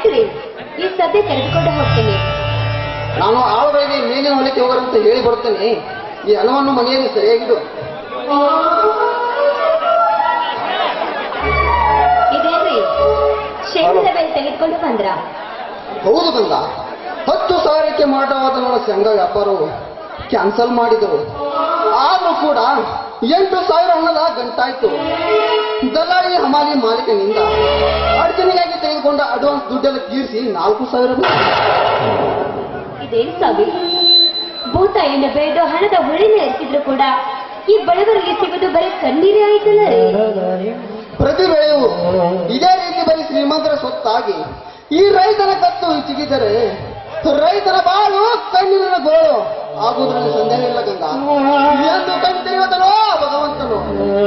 ಆಯ್ತ್ರಿ ಈ ಸದ್ಯ ಕರೆದುಕೊಂಡು ಹೋಗ್ತೀನಿ ನಾನು ಆಳುಗಳಿಗೆ ಮೇಲಿನ ಹೊಲಕ್ಕೆ ಹೋಗರಂತ ಹೇಳಿ ಬರ್ತೇನೆ ಈ ಹಣವನ್ನು ಮನೆಯಲ್ಲಿ ಸರಿಯಾಗಿಡು ಇದೇನ್ರಿ ಶೇಂಗದ ಬೆಲೆ ತೆಗೆದುಕೊಂಡು ಬಂದ್ರ ಹೌದು ಗಂಗ ಹತ್ತು ಸಾವಿರಕ್ಕೆ ಮಾರಾಟವಾದ ನನ್ನ ಶೇಂಗಾ ವ್ಯಾಪಾರವು ಕ್ಯಾನ್ಸಲ್ ಮಾಡಿದರು ಆದ್ರೂ ಕೂಡ ಎಂಟು ಸಾವಿರ ಹಣದ ಗಂಟಾಯ್ತು ದಲ್ಲಾಳಿ ಹಮಾಲಿ ಮಾಲೀಕನಿಂದ ಅಡಚಣೆಗಾಗಿ ತೆಗೆದುಕೊಂಡ ಅಡ್ವಾನ್ಸ್ ದುಡ್ಡೆಲ್ಲ ತೀರಿಸಿ ನಾಲ್ಕು ಸಾವಿರ ಬಂತು. ಇದೇನ್ ಸ್ವಾಮಿ ಭೂತಾಯಿಯನ್ನು ಬೆಳೆದು ಹಣದ ಹೊಳಿನ ಎತ್ತಿದ್ರು ಕೂಡ ಈ ಬಡವರಿಗೆ ಸಿಗೋದು ಬರೀ ಕಣ್ಣೀರೇ ಆಯ್ತಲ್ಲ ರೀ ಪ್ರತಿ ಬೆಳೆಯು ಇದೇ ರೀತಿ ಬರೀ ಶ್ರೀಮಂತರ ಸ್ವತ್ತಾಗಿ ಈ ರೈತನ ಕತ್ತು ಚಿಗಿದರೆ ರೈತನ ಬಾಳು ಕಣ್ಣಿನ ಗೋಳು ಆಗುವುದರಲ್ಲಿ ಸಂದೇಹ ಇಲ್ಲ ಗಂಗಾ ಎಂದು ಕಣ್ ತೆರೆಯುವುದನೋ ಭಗವಂತನು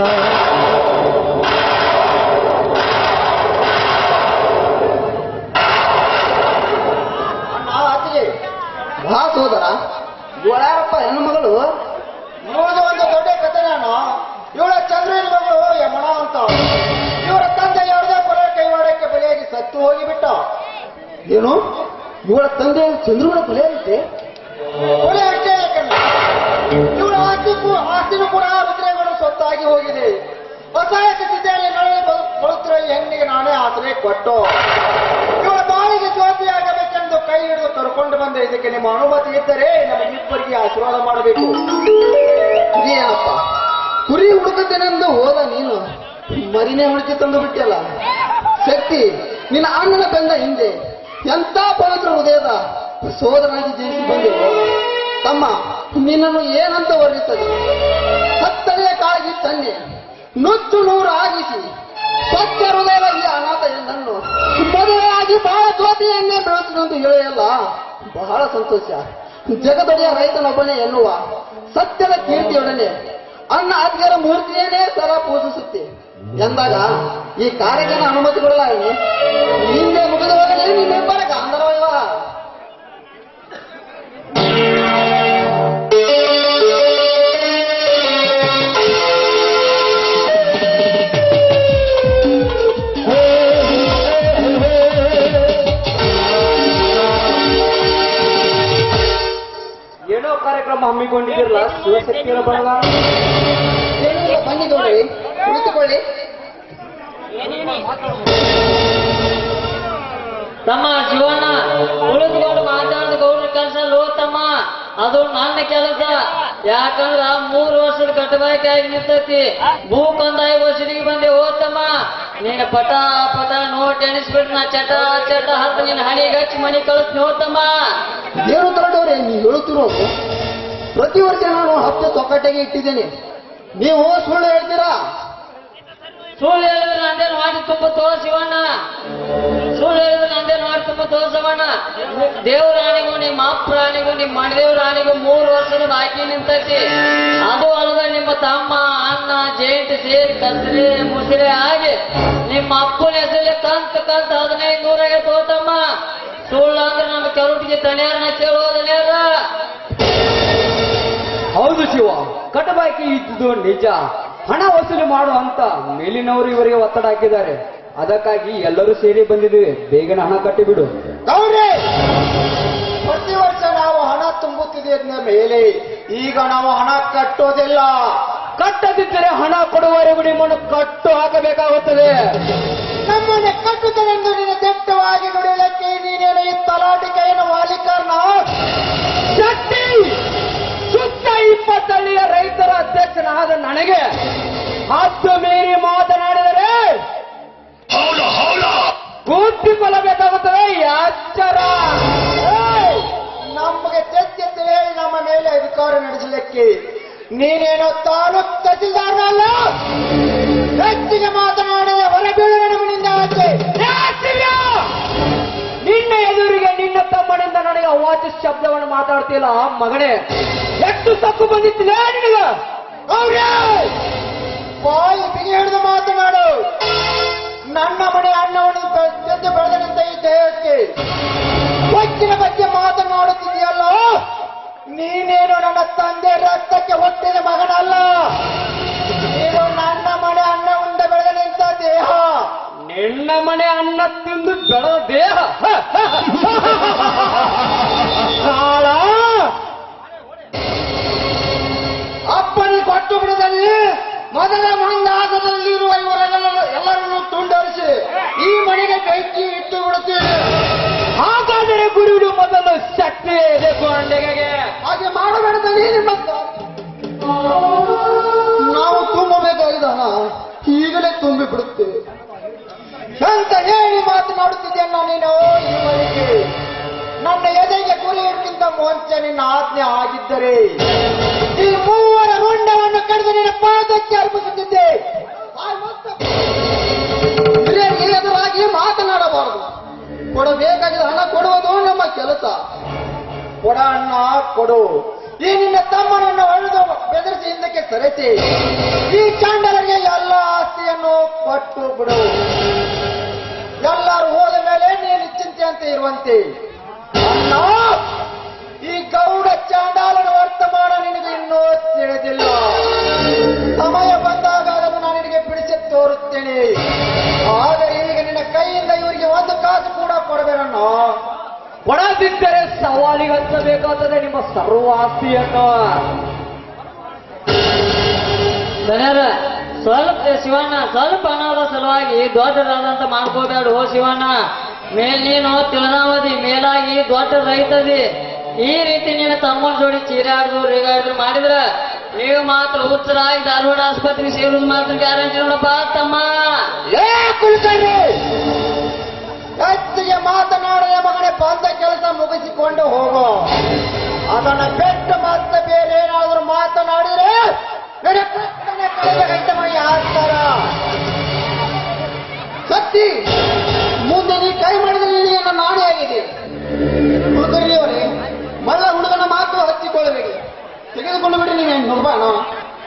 ಬಾ ಸೋದರ ಇವಳ್ಯಾರಪ್ಪ ಹೆಣ್ಣು ಮಗಳು ಇವಳದು ಒಂದು ದೊಡ್ಡ ಕಥೆ ನಾನು ಇವಳ ಚಂದ್ರನ ಮಗಳು ಯಮಣ ಅಂತ ಇವರ ತಂದೆ ಯಾವುದೇ ಪರ ಕೈವಾಡಕ್ಕೆ ಬಲಿಯಾಗಿ ಸತ್ತು ಹೋಗಿಬಿಟ್ಟ ಏನು ಇವಳ ತಂದೆ ಚಂದ್ರನ ಕೊಲೆ ಐತೆ ಕೊಲೆ ಅಷ್ಟೇ ಯಾಕಂದ್ರೆ ಇವಳ ಆಸ್ತಿ ಕೂ- ಆಸ್ತಿನೂ ಕೂಡ ರುದ್ರೇಗೌಡ ಸ್ವತ್ತಾಗಿ ಹೋಗಿದೆ ಅಸಹಾಯಕ ಸ್ಥಿತಿಯಲ್ಲಿ ನಡೆದು ಬದು- ಬರುತ್ತಿರುವ ಈ ಹೆಣ್ಣಿಗೆ ನಾನೇ ಆಸರೆ ಕೊಟ್ಟು ಇವಳ ಬಾಳಿಗೆ ಜ್ಯೋತಿಯಾಗಬೇಕೆಂದು ಕೈ ಹಿಡಿದು ಕರ್ಕೊಂಡು ಬಂದೆ ಇದಕ್ಕೆ ನಿಮ್ಮ ಅನುಮತಿ ಇದ್ದರೆ ನಮಗಿಬ್ಬರಿಗೆ ಆಶೀರ್ವಾದ ಮಾಡಬೇಕು ಇದೇನಪ್ಪ ಕುರಿ ಹುಡುಕುತ್ತೇನೆಂದು ಹೋದ ನೀನು ಮರಿನೇ ಹುಡುಕಿ ತಂದು ಬಿಟ್ಟಿಯಲ್ಲ ಶಕ್ತಿ ನಿನ್ನ ಅಣ್ಣನ ಬೆಂದ ಹಿಂದೆ ಎಂತ ಪವಿತ್ರ ಹೃದಯದ ಸೋದರನಾಗಿ ಜೀವಿಸಿ ಬಂದೆವು ತಮ್ಮ ನಿನ್ನನ್ನು ಏನಂತ ವರ್ಣಿಸಲಿ ಹತ್ತನೆಯ ಕಾಳಿಗೆ ತನ್ನೆ ನುಚ್ಚು ನೂರು ಆಗಿಸಿ ಸ್ವಚ್ಛ ಹೃದಯದ ಈ ಅನಾಥ ಹೆಣ್ಣನ್ನು ಮದುವೆಯಾಗಿ ಬಹಳ ಜ್ಯೋತಿಯನ್ನೇ ಬೆಳೆಸಿದಂತ ಹೇಳೆಯಲ್ಲ ಬಹಳ ಸಂತೋಷ ಜಗದೊಡೆಯ ರೈತನೊಬ್ಬನೇ ಎನ್ನುವ ಸತ್ಯದ ಕೀರ್ತಿಯೊಡನೆ ಅಣ್ಣ ಅದ್ಗರ ಮೂರ್ತಿಯನ್ನೇ ಸದಾ ಪೂಜಿಸುತ್ತೆ ಎಂದಾಗ ಈ ಕಾರ್ಯಕ್ಕೆ ನಾನು ಅನುಮತಿ ಕೊಡಲಾಗಿದೆ ಹಿಂದೆ ಮುಗಿದು ಹೋಗಲಿ ನಿನ್ನಿಬ್ಬರ ಗಾಂಧರ್ವ ವಿವಾಹ ಏನೋ ಕಾರ್ಯಕ್ರಮ ಹಮ್ಮಿಕೊಂಡಿದ್ದಿರಲ್ಲ ಶಿವಶಕ್ತಿಯ ಬಳಗ ಏನಿಲ್ಲ, ಬನ್ನಿ ಗೌಡ್ರಿ ಕುಳಿತುಕೊಳ್ಳಿ ತಮ್ಮ ಶಿವಣ್ಣ ಉಳಿದುಕೊಂಡು ಮಾತಾಡಿದ ಗೌಡ್ರ ಕೆಲಸ ಲೋ ತಮ್ಮ ಅದು ನನ್ನ ಕೆಲಸ ಯಾಕಂದ್ರ ಮೂರು ವರ್ಷದ ಕಟ್ಟಬೇಕಾಗಿ ನಿಂತೈತಿ ಭೂ ಕಂದಾಯ ವಸೂಲಿಗೆ ಬಂದೆ ಹೋತಮ್ಮ ನೀನು ಪಟ ಪಟ ನೋಟ್ ಎಣಿಸ್ಬಿಟ್ಟು ನಾ ಚಟ ಚಟ ಹತ್ತು ನಿನ್ನ ಹಣಿಗೆ ಹಚ್ಚಿ ಮನೆ ಕಳಿಸ್ತೀನಿ ಹೋತಮ್ಮ ಏನು ತರಡವ್ರೆ ನೀವು ಹೇಳುತ್ತಿರೋದು ಪ್ರತಿ ವರ್ಷ ನಾನು ಹತ್ತು ತೊಕ್ಕಟ್ಟೆಗೆ ಇಟ್ಟಿದ್ದೇನೆ ನೀವು ಸುಳ್ಳು ಹೇಳ್ತೀರಾ ಸುಳ್ಳು ಹೇಳಿದ್ರೆ ನಂದೇನು ಮಾಡಿ ತುಂಬ ತೋ ಶಿವಣ್ಣ ಸುಳ್ಳು ಹೇಳಿದ್ರೆ ನಂದೇನು ಮಾಡಿ ತುಂಬ ತೋ ಶಿವಣ್ಣ ದೇವ್ರ ರಾಣಿಗೂ ನಿಮ್ಮ ಅಪ್ಪ ರಾಣಿಗೂ ನಿಮ್ಮ ಮನೆದೇವ್ರ ರಾಣಿಗೂ ಮೂರು ವರ್ಷದ ಬಾಕಿ ನಿಂತೈತಿ ಅದು ಅಲ್ಲದೆ ನಿಮ್ಮ ತಮ್ಮ ಅಣ್ಣ ಜೇಂಟ್ ಸೇರಿ ಕಸರೆ ಮುಸಿರೆ ಆಗಿ ನಿಮ್ಮ ಅಪ್ಪನ ಹೆಸರಲ್ಲಿ ಕಂತ ಕಂತ ಹದಿನೈದು ನೂರಾಗೆ ತೋತಮ್ಮ ಸುಳ್ಳು ಅಂದ್ರೆ ನಮ್ಮ ಕೆರುಟಿಗೆ ತಣ್ಯಾರನ ಕೇಳೋದನ್ಯಾರ ಹೌದು ಶಿವ ಕಟಬಾಕಿ ಇದ್ದುದು ನಿಜ ಹಣ ವಸೂಲಿ ಮಾಡು ಅಂತ ಮೇಲಿನವರು ಇವರಿಗೆ ಒತ್ತಡ ಹಾಕಿದ್ದಾರೆ ಅದಕ್ಕಾಗಿ ಎಲ್ಲರೂ ಸೇರಿ ಬಂದಿದ್ದೀವಿ ಬೇಗನೆ ಹಣ ಕಟ್ಟಿಬಿಡು ಗೌರಿ ಪ್ರತಿ ವರ್ಷ ನಾವು ಹಣ ತುಂಬುತ್ತಿದ್ದ ಮೇಲೆ ಈಗ ನಾವು ಹಣ ಕಟ್ಟೋದಿಲ್ಲ ಕಟ್ಟದಿದ್ದರೆ ಹಣ ಕೊಡುವವರೆಗೂ ನಿಮ್ಮನ್ನು ಕಟ್ಟು ಹಾಕಬೇಕಾಗುತ್ತದೆ ನಮ್ಮನ್ನೇ ಕಟ್ಟುತ್ತವೆಂದು ನಿನ್ನ ದಟ್ಟವಾಗಿ ನುಡಿಯಲಿಕ್ಕೆ ನೀನೇನು ಈ ತಲಾಟಿಕೆಯನ್ನು ಮಾಲೀಕರನ್ನ ಶಕ್ತಿ ಸುತ್ತ ಇಪ್ಪತ್ತಳ್ಳಿಯ ರೈತರ ಅಧ್ಯಕ್ಷನಾದ ನನಗೆ ಹತ್ತು ಮೀರಿ ಮಾತನಾಡಿದರೆ ಬುದ್ಧಿ ಕೊಲ್ಲಬೇಕಾಗುತ್ತದೆ ಎಚ್ಚರ ಏಯ್! ನಮಗೆ ತೆತ್ತೆತ್ತು ಹೇಳಿ ನಮ್ಮ ಮೇಲೆ ಅಧಿಕಾರ ನಡೆಸಲಿಕ್ಕೆ ನೀನೇನೋ ತಾಲೂಕ್ ತಹಸೀಲ್ದಾರ್ನಲ್ಲ ಹೆಚ್ಚಿಗೆ ಮಾತನಾಡಿದ ಹೊರಬೀಳು ನಮ್ಮನಿಂದ ಆಚೆ ರಾಷ್ಟ್ರೀಯ! ನಿನ್ನ ಎದುರಿಗೆ ನಿನ್ನ ತಮ್ಮನಿಂದ ನನಗೆ ಅವಾಚ್ಯ ಶಬ್ದವನ್ನು ಮಾತಾಡ್ತಿಲ್ಲ ಮಗನೇ ಎಷ್ಟು ತಪ್ಪು ಬಂದಿತ್ತಿಲ್ಲ ನಿನಗ ಗೌರಿ! ಬಾಯಿ ಬಿಗಿ ಹಿಡಿದು ಮಾತನಾಡು ನನ್ನ ಮನೆ ಅನ್ನವನ್ನು ಬೆ- ತೆಗೆದು ಬೆಳೆದಂತ ಈ ದೇಹಕ್ಕೆ ಹೊಚ್ಚಿನ ಬಗ್ಗೆ ಮಾತನಾಡುತ್ತಿದೆಯಲ್ಲ ನೀನೇನು ನನ್ನ ತಂದೆ ರಕ್ತಕ್ಕೆ ಹುಟ್ಟಿದ ಮಗನಲ್ಲ ನೀನು ನನ್ನ ಮನೆ ಅನ್ನ ಉಂಡ ಬೆಳೆದ ನಿಂತ ದೇಹ ನಿನ್ನ ನಿನ್ನ ಮನೆ ಅನ್ನ ತಿಂದು ಬೆಳೆದ ದೇಹ ಹ, ಹ, ಕಾಳ ಅಪ್ಪನಿಗೆ ಕೊಟ್ಟು ಬಿಡದಲ್ಲಿ ಮೊದಲ ಮಂದಾಸದಲ್ಲಿರುವ ಇವರೆಲ್ಲ ಎಲ್ಲರನ್ನು ತುಂಡರಿಸಿ ಈ ಮನೆಗೆ ಬೆಂಕಿ ಇಟ್ಟು ಬಿಡುತ್ತೇನೆ ಹಾಗಾದರೆ ಗುರುವಿಡು ಮೊದಲು ಶಕ್ತಿ ಇದೆ ಕೊಂಡೆಗೆ ಹಾಗೆ ಮಾಡಬೇಡದಲ್ಲಿ ನಿಮ್ಮ ನಾವು ತುಂಬಬೇಕಾಗಿದ ಹಣ ಈಗಲೇ ತುಂಬಿ ಬಿಡುತ್ತೇವೆ ಅಂತ ಹೇಳಿ ಮಾತನಾಡುತ್ತಿದ್ದೆನ್ನ ನೀನು ಈ ಮನೆಗೆ ನನ್ನ ಎದೆಗೆ ಗುರಿಯಕ್ಕಿಂತ ಮುಂಚೆ ನಿನ್ನ ಆಜ್ಞೆ ಆಗಿದ್ದರೆ ಈ ಮೂವರ ರುಂಡವನ್ನು ಕಡಿದು ನಿನ್ನ ಪಾದಕ್ಕೆ ಅರ್ಪಿಸುತ್ತಿದ್ದೆ ಹಿರಿಯರಿಗೆ ಎದುರಾಗಿ ಮಾತನಾಡಬಾರದು ಕೊಡಬೇಕಾಗಿದ ಹಣ ಕೊಡುವುದು ನಮ್ಮ ಕೆಲಸ ಕೊಡ ಅಣ್ಣ ಕೊಡು ಈ ನಿನ್ನ ತಮ್ಮನನ್ನು ಹೊಡೆದು ಬೆದರಿಸಿ ಹಿಂದಕ್ಕೆ ಸರಿಸಿ ಈ ಚಾಂಡಲರಿಗೆ ಎಲ್ಲ ಆಸ್ತಿಯನ್ನು ಕೊಟ್ಟು ಬಿಡು ಎಲ್ಲರೂ ಹೋದ ಮೇಲೆ ನೀನು ಚಿಂತೆಯಂತೆ ಇರುವಂತೆ ಅಣ್ಣ ಈ ಗೌಡ ಚಾಂಡಾಲನ ವರ್ತಮಾನ ನಿನಗೆ ಇನ್ನೂ ತಿಳಿದಿಲ್ಲ ಸಮಯ ಬಂದಾಗ ಅದನ್ನು ನಾನು ನಿನಗೆ ಬಿಡಿಸಿ ತೋರುತ್ತೇನೆ ಆದರೆ ಈಗ ನಿನ್ನ ಕೈಯಿಂದ ಇವರಿಗೆ ಒಂದು ಕಾಸು ಕೂಡ ಕೊಡಬೇಡಣ್ಣ ಒಳಬಿದ್ದರೆ ಸವಾಲಿಗೆ ಹಚ್ಚಬೇಕಾದರೆ ನಿಮ್ಮ ಸರ್ವ ಆಸ್ತಿಯನ್ನು ದಣ್ಯರ ಸ್ವಲ್ಪ ಶಿವಣ್ಣ ಸ್ವಲ್ಪ ಹಣದ ಸಲುವಾಗಿ ದೊಡ್ಡದಾದಂತ ಮಾಡ್ಕೋಬೇಡ ಓ ಶಿವಣ್ಣ ಮೇಲ್ ನೀನು ತಿಳಿದಾವದಿ ಮೇಲಾಗಿ ದೊಡ್ಡ ರೈತದಿ ಈ ರೀತಿ ನಿನ್ನ ತಮ್ಮನ ಜೋಡಿ ಚೀರಾಡಿದ್ರು ರೇಗಾಡಿದ್ರು ಮಾಡಿದ್ರ ನೀವು ಮಾತ್ರ ಹುಚ್ಚರಾಗಿ ಧಾರವಾಡ ಆಸ್ಪತ್ರೆಗೆ ಸೇರುದು ಮಾತ್ರ ಗ್ಯಾರಂಟಿ ನೋಡಪ್ಪ ತಮ್ಮ ಏ ಕುಲಕರ್ಣಿ ಹೆಚ್ಚಿಗೆ ಮಾತನಾಡದೆ ಮಗನೇ ಬಂದ ಕೆಲಸ ಮುಗಿಸಿಕೊಂಡು ಹೋಗು ಅದನ್ನ ಬಿಟ್ಟು ಮತ್ತೆ ಬೇರೆ ಏನಾದರೂ ಮಾತನಾಡಿದ್ರೆ ನಿನ್ನ ಕತ್ತನೆ ಕಳೆದ ಗಂಟೆ ಮೈ ಹಾಕ್ತಾರ ಸತ್ತಿ ಮುಂದೆ ನೀ ಕೈ ಮಾಡಿದ್ರೆ ನಿನಗೆ ನನ್ನ ನಾಣಿಯಾಗಿದೆ ಹುಡುಗರಿಯವರೇ ಮಲ್ಲ ಹುಡುಗನ ಮಾತು ಹಚ್ಚಿಕೊಳ್ಳಬೇಕು ತೆಗೆದುಕೊಂಡು ಬಿಡಿ ನೀನು ನೂರು ರೂಪಾಯಿ ಹಣ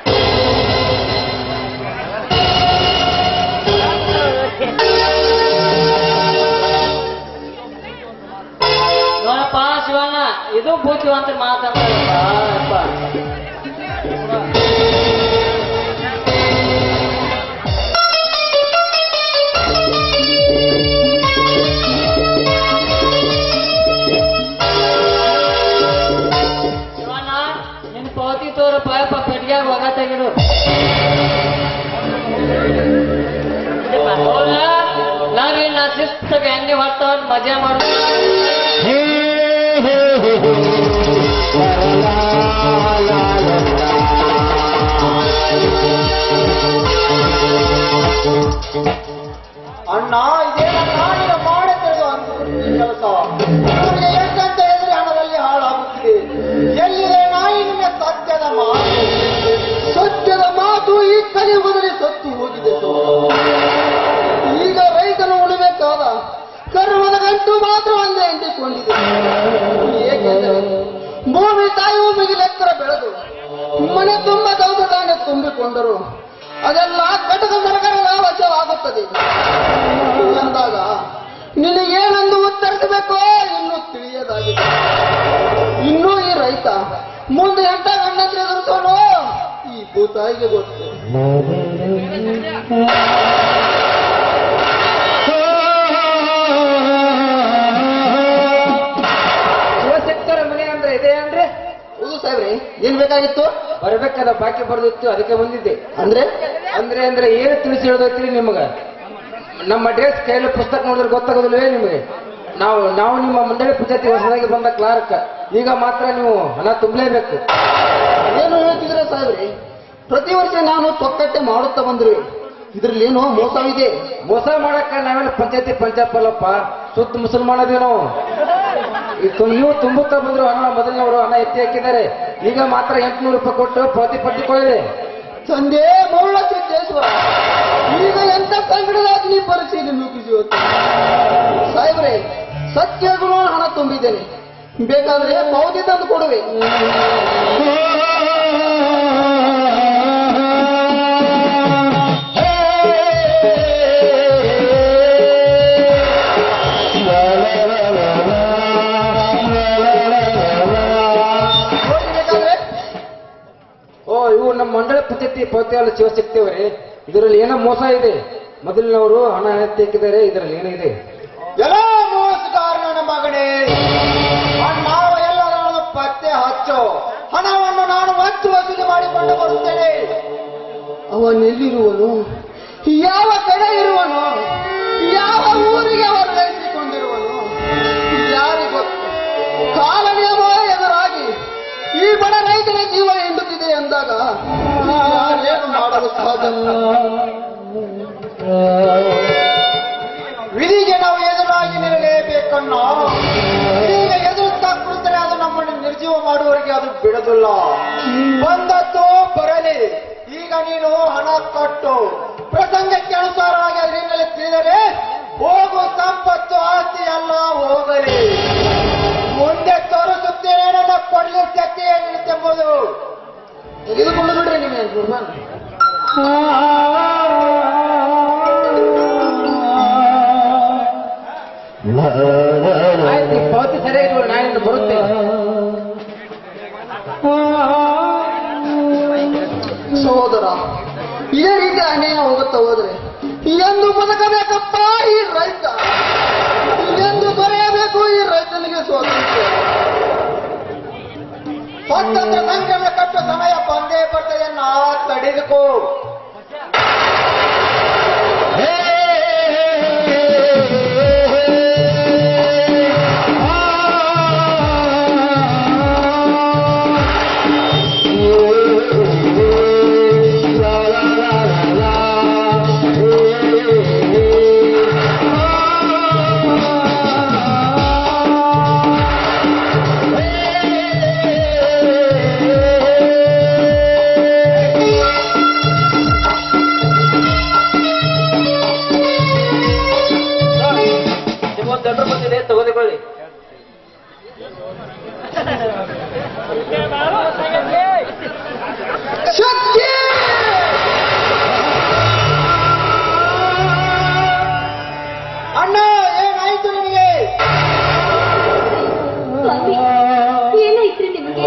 ನೋಡಪ್ಪ ಶಿವಣ್ಣ ಇದು ಬುದ್ಧಿವಂತ ಮಾತಾಡ್ತಾರಪ್ಪ ಶಿವಣ್ಣ ನಿನ್ ಪೌತಿ ತೋರು ಪಾಯಪ್ಪ ಪೆಟ್ಟಿಗೆ ಒಗ ತೆಗಿಡು ನಾವಿನ್ನ ಶಿಸ್ತಗೆ ಎಣ್ಣೆ ಹೊತ್ತ ಮಜಾ ಮಾಡು ಅಣ್ಣ ಇದೇನ ನಾಡಿನ ಮಾಡುತ್ತಿರೋದು ಅಂತ ಕೆಲಸ ನಿಮಗೆ ಎಷ್ಟಂತ ಹೇಳಿದ್ರೆ ಹಣದಲ್ಲಿ ಹಾಳಾಗುತ್ತಿದೆ ಎಲ್ಲಿದೆ ನಾಯಿ ನಿನ್ನ ಸತ್ಯದ ಮಾತು ಸತ್ಯದ ಮಾತು ಈ ಕಲಿಯುಗದಲ್ಲಿ ಸತ್ತು ಹೋಗಿದೆ ಸೋದರ. ಈಗ ರೈತನು ಉಳಿಬೇಕಾದ ಕರ್ಮದ ಗಂಟು ಮಾತ್ರ ಒಂದೇ ಅಂಟಿಕೊಂಡಿದೆ ಏಕೆಂದರೆ ಭೂಮಿ ತಾಯಿಯು ಮಿಗಿಲೆತ್ತರ ಬೆಳೆದು ಮನೆ ತುಂಬ ಧಾನ್ಯ ತುಂಬಿಕೊಂಡರು ಅದೆಲ್ಲ ಕಟಕ ಸರ್ಕಾರದ ವಶವಾಗುತ್ತದೆ ಅಂದಾಗ ನಿನಗೇನೆಂದು ಉತ್ತರಿಸಬೇಕೋ ಇನ್ನೂ ತಿಳಿಯದಾಗಿದೆ ಇನ್ನೂ ಈ ರೈತ ಮುಂದೆ ಎಂಟ ಗಂಡಂದ್ರೆ ಎದುರಿಸೋನು ಈ ಭೂತಾಯಿಗೆ ಗೊತ್ತು ಶಿವಶಕ್ತರ ಮನೆ ಅಂದ್ರೆ ಇದೆ ಅಂದ್ರೆ ಹೌದು ಸಾಹೇಬ್ರೆ ಏನ್ ಬೇಕಾಗಿತ್ತು ಬರ್ಬೇಕಾದ ಬಾಕಿ ಬರ್ದಿತ್ತು ಅದಕ್ಕೆ ಬಂದಿದ್ದೆ ಅಂದ್ರೆ ಅಂದ್ರೆ ಅಂದ್ರೆ ಏನು ತಿಳಿಸಿ ಹೇಳೋದೈತಿ ನಿಮಗ ನಮ್ಮ ಅಡ್ರೆಸ್ ಕೈಯಲ್ಲಿ ಪುಸ್ತಕ ನೋಡಿದ್ರೆ ಗೊತ್ತಾಗೋದಿಲ್ವೇ ನಿಮಗೆ ನಾವು ನಾವು ನಿಮ್ಮ ಮಂಡಳಿ ಪಂಚಾಯತಿ ಹೊಸದಾಗಿ ಬಂದ ಕ್ಲಾರ್ಕ್ ಈಗ ಮಾತ್ರ ನೀವು ಹಣ ತುಂಬಲೇಬೇಕು ಏನು ಹೇಳ್ತಿದ್ರೆ ಸಾಹೇಬ್ರೆ ಪ್ರತಿ ವರ್ಷ ನಾನು ತೊಕ್ಕಟ್ಟೆ ಮಾಡುತ್ತಾ ಬಂದ್ರು ಇದ್ರಲ್ಲಿ ಏನೋ ಮೋಸವಿದೆ ಮೋಸ ಮಾಡಕ್ಕ ನಾವೇನು ಪಂಚಾಯತಿ ಪಂಚಾಯತ್ ಅಲ್ಲಪ್ಪ ಸುತ್ತ ಮುಸಲ್ಮಾನದೀವಿ ನಾವು ಈ ತು- ನೀವು ತುಂಬುತ್ತಾ ಬಂದ್ರು ಹಣ ಮೊದಲಿನವರು ಹಣ ಎತ್ತಿ ಹಾಕಿದ್ದಾರೆ ಈಗ ಮಾತ್ರ ಎಂಟುನೂರು ರೂಪಾಯಿ ಕೊಟ್ಟು ಪಾವತಿ ಪಟ್ಟಿಕೊಳ್ಳಿ ತಂದೆ ಮೌಳ ಸಿದ್ದೇಶ್ವರ ಈಗ ಎಂತ ಸಂಕಟದಾಗಿ ನೀ ಪರಿಸ್ಥಿತಿ ನುಗ್ಗಿಸಿ ಹೋಗ್ತು. ಸಾಹೇಬ್ರೆ ಸತ್ಯಗಳು ಹಣ ತುಂಬಿದ್ದೇನೆ ಬೇಕಾದ್ರೆ ಪಾವತಿ ತಂದು ಕೊಡುವೆ ನೋಡಿ ಬೇಕಾದ್ರೆ ಓ ಇವು ನಮ್ಮ ಮಂಡಳಿ ಪಂಚಾಯತಿ ಪಾವತಿ ಅಲ್ಲ ಶಿವಶಕ್ತಿ ಅವರೇ ಇದರಲ್ಲಿ ಏನೋ ಮೋಸ ಇದೆ ಮೊದಲಿನವರು ಹಣ ತೆಕ್ಕಿದರೆ ಇದರಲ್ಲಿ ಏನಿದೆ ಎಲ್ಲ ಮೋಸಗಾರನ ಮಗನೇ ನಾವು ಎಲ್ಲರನ್ನು ಪತ್ತೆ ಹಚ್ಚು ಹಣವನ್ನು ನಾನು ಒತ್ತು ವಸೂಲಿ ಮಾಡಿಕೊಂಡು ಬರುತ್ತೇನೆ ಅವನೆಲ್ಲಿರುವನು ಯಾವ ಕಡೆ ಇರುವನು ಯಾವ ಊರಿಗೆ ವರ್ಗಾಯಿಸಿಕೊಂಡಿರುವನು ಯಾರಿಗೊತ್ತು ಕಾಲ ನಿಯಮ ಎದುರಾಗಿ ಈ ಬಡ ರೈತನ ಜೀವ ಹಿಂಡುತ್ತಿದೆ ಎಂದಾಗ ಯಾರೇನು ಮಾಡಲು ಸಾಧ್ಯ ವಿಧಿಗೆ ನಾವು ಎದುರಾಗಿ ನಿಲ್ಲಲೇಬೇಕನ್ನ ಈಗ ಎದುರುತ್ತಾ ಕುಳಿತರೆ ಅದು ನಮ್ಮನ್ನು ನಿರ್ಜೀವ ಮಾಡುವವರೆಗೆ ಅದು ಬಿಡೋದಿಲ್ಲ ಬಂದದ್ದು ಬರಲಿ ಈಗ ನೀನು ಹಣ ಕೊಟ್ಟು ಪ್ರಸಂಗಕ್ಕೆ ಅನುಸಾರವಾಗಿ ಅದರಿಂದಲೇ ತಿಳಿದರೆ ಹೋಗು ಸಂಪತ್ತು ಆಸ್ತಿ ಎಲ್ಲ ಹೋಗಲಿ ಮುಂದೆ ತೋರಿಸುತ್ತೇನೆ ನನ್ನ ಕೊಡ್ಲಿ ಶಕ್ತಿ ಏನಿರುತ್ತೆಂಬುದು ತೆಗೆದುಕೊಂಡು ಬಿಡ್ರಿ ನಿಮಗೆ ಕುರ್ಬಾನ್ ಆಯ್ತು ಈ ಪಾವತಿ ಸರಿಯಾಗಿ ಇಟ್ಕೊಳ್ಳಿ, ನಾನು ಇನ್ನು ಬರುತ್ತೇನೆ ಸಹೋದರ ಇದೇ ರೀತಿ ಅನ್ಯಾಯ ಹೋಗುತ್ತಾ ಹೋದ್ರೆ ಎಂದು ಬದುಕಬೇಕಪ್ಪ ಈ ರೈತ ಎಂದು ದೊರೆಯಬೇಕು ಈ ರೈತನಿಗೆ ಸ್ವಾತಂತ್ರ್ಯ ಸ್ವತಂತ್ರ ಸಂಘರ್ಷ ಕಟ್ಟ ಸಮಯ ಬಂದೇ ಬರ್ತದೆ ನಾ ತಡೆದುಕೋ ನಿಮ್ಮೊಂದು ದೊಡ್ಡ ಬಂದಿದೆ ತೆಗೆದುಕೊಳ್ಳಿ ಶಕ್ತಿ ಅಣ್ಣ ಏನಾಯ್ತು ನಿಮಗೆ ಸ್ವಾಮಿ ಏನಾಯ್ತ್ರಿ ನಿಮಗೆ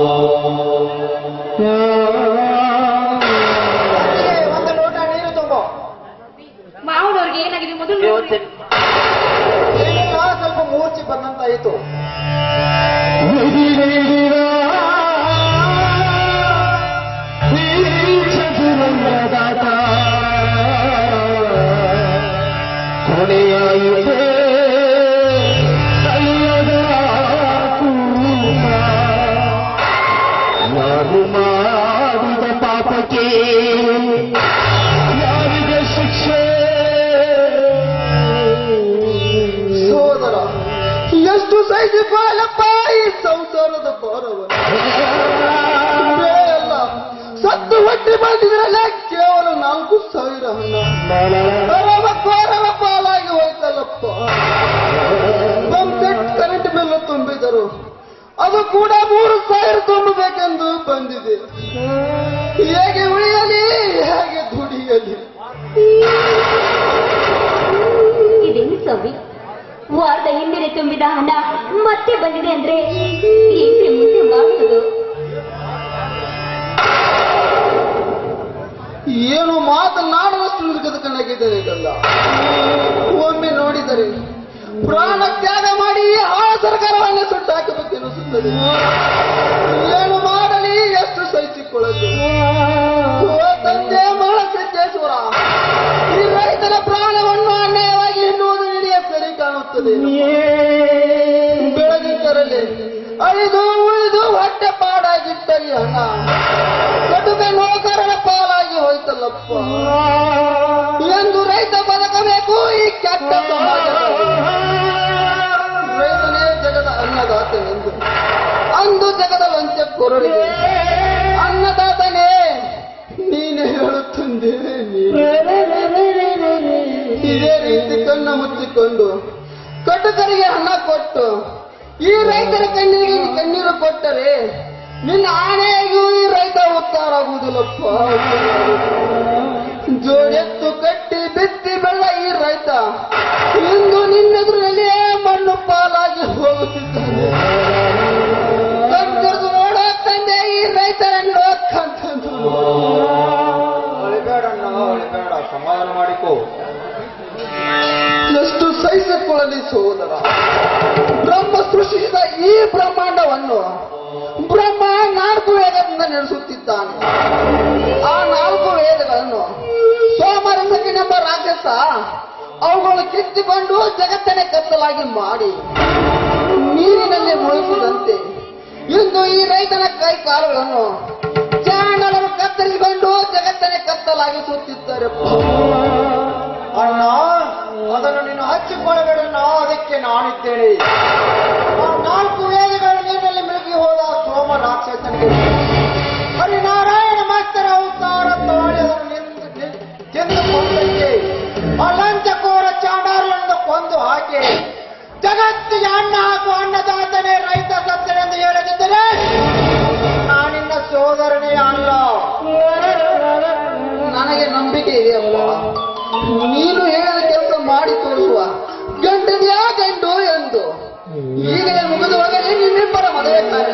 ನನಗೆ ಒಂದು ಲೋಟ ನೀರು ತುಂಬು ಮಾವನವ್ರಿಗೆ ಏನಾಗಿದೆ ಮೊದಲು ನೋಡಿ. ಏನಿಲ್ಲ ಸ್ವಲ್ಪ ಮೂರ್ಛೆ ಬಂದಂತಾಯಿತು ನಾನು ಮಾಡಿದ ಪಾಪಕ್ಕೆ ಯಾರಿಗೆ ಶಿಕ್ಷೆ ಸೋದರ ಎಷ್ಟು ಸಹಿಸಿಕೊಳ್ಳಪ್ಪ ಈ ಸಂಸಾರದ ಭಾರವನ್ನು ಅಲ್ಲ ಸತ್ತು ಹೊಟ್ಟೆ ಮಾಡಿದ್ರಲ್ಲ ಕೇವಲ ನಾಲ್ಕು ಸಾವಿರ ಹಣ ಪರಮ ಕೋರವ ಪಾಲಾಗಿ ಹೋಯ್ತಲ್ಲಪ್ಪ ಪಂಪೆಟ್ ಕರೆಂಟ್ ಬಿಲ್ ತುಂಬಿದರು ಅದು ಕೂಡ ಮೂರು ಸಾವಿರ ತುಂಬಬೇಕೆಂದು ಬಂದಿದೆ ಹೇಗೆ ಉಳಿಯಲಿ ಹೇಗೆ ದುಡಿಯಲಿ ಇದೇನು ಸ್ವಾಮಿ ವಾರದ ಹಿಂದೆ ತುಂಬಿದ ಹಣ ಮತ್ತೆ ಬಂದಿದೆ ಅಂದ್ರೆ ಏನ್ರಿ ಮುಂದೆ ಮಾಡುವುದು ಏನು ಮಾತನಾಡುವಷ್ಟು ನಿರ್ಗತಕನಾಗಿದ್ದೇನೆ ಗಲ್ಲ ಒಮ್ಮೆ ನೋಡಿದರೆ ಪ್ರಾಣ ತ್ಯಾಗ ಮಾಡಿ ಆ ಸರ್ಕಾರವನ್ನೇ ಸುಟ್ಟು ಹಾಕಬೇಕೆನಿಸುತ್ತದೆ ಏನು ಮಾಡಲಿ ಎಷ್ಟು ಸಹಿಸಿಕೊಳ್ಳಲಿ ಓ ತಂದೆ ಮಹಾಸಿದ್ದೇಶ್ವರ ಈ ರೈತನ ಪ್ರಾಣವನ್ನು ಅನ್ಯಾಯವಾಗಿ ಎನ್ನುವುದು ನಿನಗೆ ಸರಿ ಕಾಣುತ್ತದೆ ಬೆಳಗಿದ್ದರಲ್ಲಿ ಅಳಿದು ಉಳಿದು ಹೊಟ್ಟೆ ಪಾಡಾಗಿಟ್ಟರಿ ಹಣ ಕಟುಕ ನೌಕರನ ಪಾಲಾಗಿ ಹೋಯ್ತಲ್ಲಪ್ಪ ಎಂದು ರೈತ ಬದುಕಬೇಕು ಈ ಕೆಟ್ಟ ಸಮಾಜದಲ್ಲಿ ರೈತನೇ ಜಗದ ಅನ್ನದಾತನೆಂದು ಅಂದು ಜಗದ ಲಂಚ ಕೊರಳಿದೆ ಅನ್ನದಾತನೇ ನೀನೇ ಹೇಳುತ್ತಂದೆ ಇದೇ ರೀತಿ ಕಣ್ಣ ಮುಚ್ಚಿಕೊಂಡು ಕಟುಕರಿಗೆ ಹಣ ಕೊಟ್ಟು ಈ ರೈತರ ಕಣ್ಣೀರಿಗೆ ಕಣ್ಣೀರು ಕೊಟ್ಟರೆ ನಿನ್ನ ಆನೆಯಾಗಿಯೂ ಈ ರೈತ ಉದ್ಧಾರ ಆಗುವುದಿಲ್ಲಪ್ಪ ಜೋಡೆತ್ತು ಕಟ್ಟಿ ಬಿತ್ತಿ ಬೆಳ್ಳ ಈ ರೈತ ಇಂದು ನಿನ್ನೆದುರಿನಲ್ಲೇ ಮಣ್ಣು ಪಾಲಾಗಿ ಹೋಗುತ್ತಿದ್ದಾನೆ ಕಣ್ತೆರೆದು ನೋಡೋ ತಂದೆ ಈ ರೈತರನ್ನು ಕಂತಂದು ಅಳಿಬೇಡಣ್ಣ ಅಳಿಬೇಡ ಸಮಾಧಾನ ಮಾಡಿಕೋ ಕೇಳಿಸಿಕೊಳ್ಳಲಿ ಸೋದರ ಬ್ರಹ್ಮ ಸೃಷ್ಟಿಸಿದ ಈ ಬ್ರಹ್ಮಾಂಡವನ್ನು ಬ್ರಹ್ಮ ನಾಲ್ಕು ವೇದದಿಂದ ನಡೆಸುತ್ತಿದ್ದಾನೆ ಆ ನಾಲ್ಕು ವೇದಗಳನ್ನು ಸೋಮರಸಕಿನೆಂಬ ರಾಕ್ಷಸ ಅವುಗಳು ಕಿತ್ತುಕೊಂಡು ಜಗತ್ತನ್ನೇ ಕತ್ತಲಾಗಿ ಮಾಡಿ ನೀರಿನಲ್ಲಿ ಮುಳುಗಿಸಿದಂತೆ ಇಂದು ಈ ರೈತನ ಕೈ ಕಾಲುಗಳನ್ನು ಚಾಂಡಲರು ಕತ್ತರಿಸಿಕೊಂಡು ಜಗತ್ತನ್ನೇ ಕತ್ತಲಾಗಿಸುತ್ತಿದ್ದಾರೆ ಅಣ್ಣ ಅದನ್ನು ನೀನು ಹಚ್ಚಿಕೊಳ್ಳಬೇಡ ನಾ ಅದಕ್ಕೆ ನಾನಿದ್ದೇನೆ ಆ ನಾಲ್ಕು ವೇದಗಳ ನೀರಿನಲ್ಲಿ ಮಿಳುಗಿ ಹೋದ ಸೋಮ ರಾಕ್ಷಸನಿಗೆ ಹರಿನಾರಾಯಣ ಮಾಸ್ತರ ಅವತಾರ ತಾಳಿ ಅದನ್ನು ನಿಂದು- ನಿಂದು- ತಿಂದುಕೊಂಡಂತೆ ಆ ಲಂಚಕೋರ ಚಾಂಡಾರನನ್ನು ಕೊಂದು ಹಾಕಿ ಜಗತ್ತಿಗೆ ಅನ್ನ ಹಾಕುವ ಅನ್ನದಾತನೇ ರೈತ ಸತ್ತನೆಂದು ಹೇಳದಿದ್ದರೆ ನಾನಿನ್ನ ಸೋದರನೇ ಅಲ್ಲ ನನಗೆ ನಂಬಿಕೆ ಇದೆಯಪ್ಪ ನೀನು ಹೇಳಿದ ಕೆಲಸ ಮಾಡಿ ತೋರಿಸುವ ಗಂಡದ್ಯಾ ಗಂಡು ಎಂದು ಈಗಲೇ ಮುಗಿದು ಹೋಗಲಿ ನಿಮ್ಮಿಬ್ಬರ ಮದುವೆ ಕಾರ್ಯ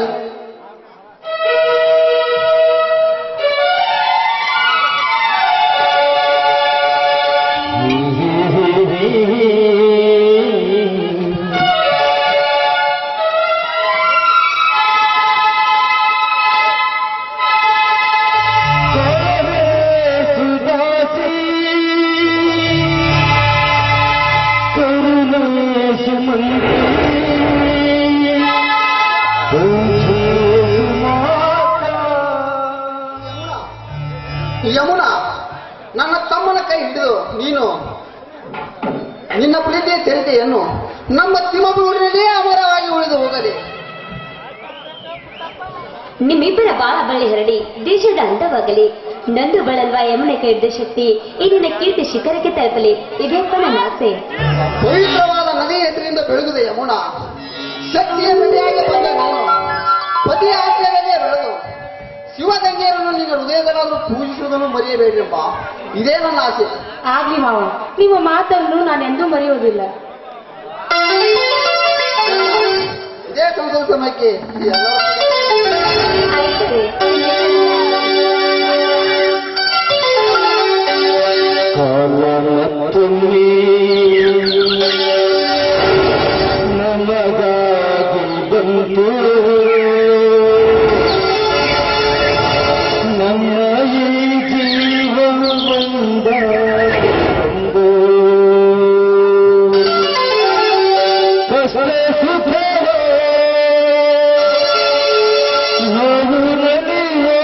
ಯಮುನಾ ನನ್ನ ತಮ್ಮನ ಕೈ ಹಿಡಿದು ನೀನು ನಿನ್ನ ಪ್ರೀತಿಯ ಚರಿತೆಯನ್ನು ನಮ್ಮ ತಿಮಬೂರಿನಲ್ಲಿ ಅಮರವಾಗಿ ಉಳಿದು ಹೋಗಲಿ ನಿಮ್ಮಿಬ್ಬರ ಬಾಳ ಬಳಿ ಹರಡಿ ದೇಶದ ಅಂದವಾಗಲಿ ನಂದು ಬಳಲ್ವ ಯಮುನೆ ಹಿಡಿದ ಶಕ್ತಿ ಇಂದಿನ ಕೀರ್ತಿ ಶಿಖರಕ್ಕೆ ತಲುಪಲಿ ಇದೆಯಪ್ಪ ನನ್ನ ಆಸೆ ಪವಿತ್ರವಾದ ನದಿ ಹೆಸರಿಂದ ಬೆಳಗುದೆ ಯಮುನಾ ಶಕ್ತಿಯ ಬೆಳೆಯಾಗಿ ಬಂದ ನಾನು ಪತಿಯ ಆಶ್ರಯದಲ್ಲೇ ಬೆಳೆದು ಶಿವಗಂಗೆಯರನ್ನು ನಿನ್ನ ಹೃದಯದಲ್ಲಾದರೂ ಪೂಜಿಸುವುದನ್ನು ಮರೆಯಬೇಡಿಯಪ್ಪ ಇದೇ ನನ್ನ ಆಸೆ ಆಗ್ಲಿ ಮಾವ ನಿಮ್ಮ ಮಾತನ್ನು ನಾನೆಂದೂ ಮರೆಯುವುದಿಲ್ಲ ಇದೇ ಸಂಸದ ಸಮಯಕ್ಕೆ ಎಲ್ಲ ಆಯ್ತದೆ ಕಾಲಮತ್ತೊಮ್ಮೆ ನಮಗಾಗಿ ಬಂತು ನಮ್ಮ ಈ ಜೀವ ಬಂದ ಬಂದು ಕಷ್ಟ ಸುಖವೋ ನೋವು ನಲಿಯೋ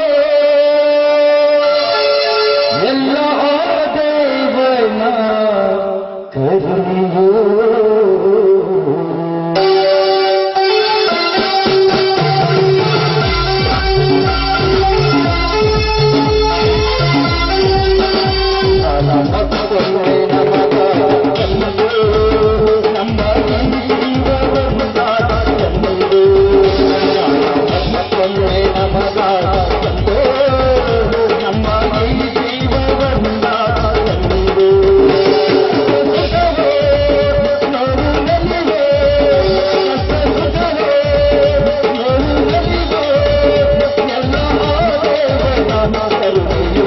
ಎಲ್ಲ ದೇವನ ಕರುಣಿಯೋ ನಮಕ್ಕೊಂದೇ ನಮಗ ತಂದು ನಮ್ಮ ಜೀವವನ್ನಾದ ತಂದು ನಮಕ್ಕೊಂದೇ ನಮಗ ತಂದು ನಮ್ಮ ಜೀವವನ್ನಾದ ತಂದು ಸುಖವೋ ನೋವು ನಲಿವೋ ಕಷ್ಟ ಸುಖವೋ ನೋವು ನಲಿವೋ ಎಲ್ಲ ದೇವನ ಕರುಣೆಯೋ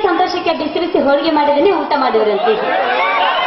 ಸಂತೋಷಕ್ಕೆ ಬಿಸಿ ಬಿಸಿ ಹೋಳಿಗೆ ಮಾಡಿದನೆ ಊಟ ಮಾಡಿದ್ರಂತೆ